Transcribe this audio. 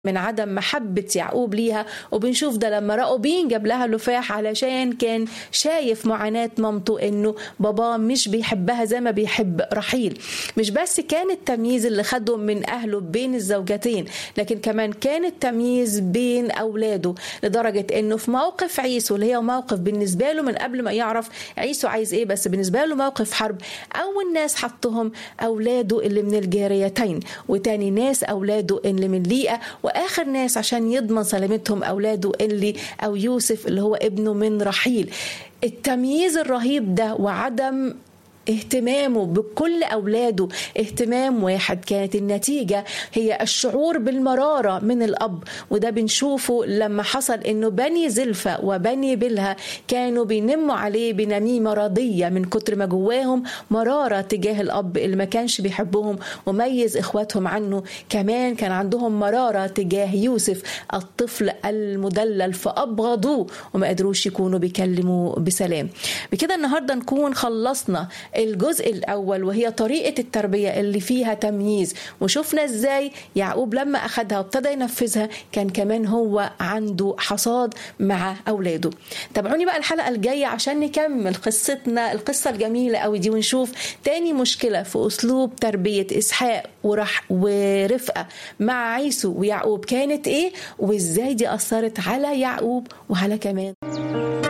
من عدم محبة يعقوب ليها وبنشوف ده لما راؤوبين جاب لها لفاح علشان كان شايف معاناة مامته انه باباه مش بيحبها زي ما بيحب رحيل مش بس كان التمييز اللي خده من اهله بين الزوجتين لكن كمان كان التمييز بين اولاده لدرجة انه في موقف عيسو اللي هي موقف بالنسبة له من قبل ما يعرف عيسو عايز ايه بس بالنسبة له موقف حرب اول ناس حطهم اولاده اللي من الجاريتين وتاني ناس اولاده اللي من ليئة واخر ناس عشان يضمن سلامتهم اولاده اللي او يوسف اللي هو ابنه من رحيل التمييز الرهيب ده وعدم اهتمامه بكل اولاده اهتمام واحد كانت النتيجه هي الشعور بالمراره من الاب وده بنشوفه لما حصل انه بني زلفة وبني بلها كانوا بينموا عليه بنميمه رضيه من كتر ما جواهم مراره تجاه الاب اللي ما كانش بيحبهم وميز اخواتهم عنه كمان كان عندهم مراره تجاه يوسف الطفل المدلل فابغضوه وما قدروش يكونوا بيكلموا بسلام بكده النهارده نكون خلصنا الجزء الاول وهي طريقه التربيه اللي فيها تمييز وشفنا ازاي يعقوب لما اخذها وابتدى ينفذها كان كمان هو عنده حصاد مع اولاده تابعوني بقى الحلقه الجايه عشان نكمل قصتنا القصه الجميله قوي دي ونشوف تاني مشكله في اسلوب تربيه اسحاق ورح ورفقه مع عيسو ويعقوب كانت ايه وازاي دي اثرت على يعقوب وعلى كمان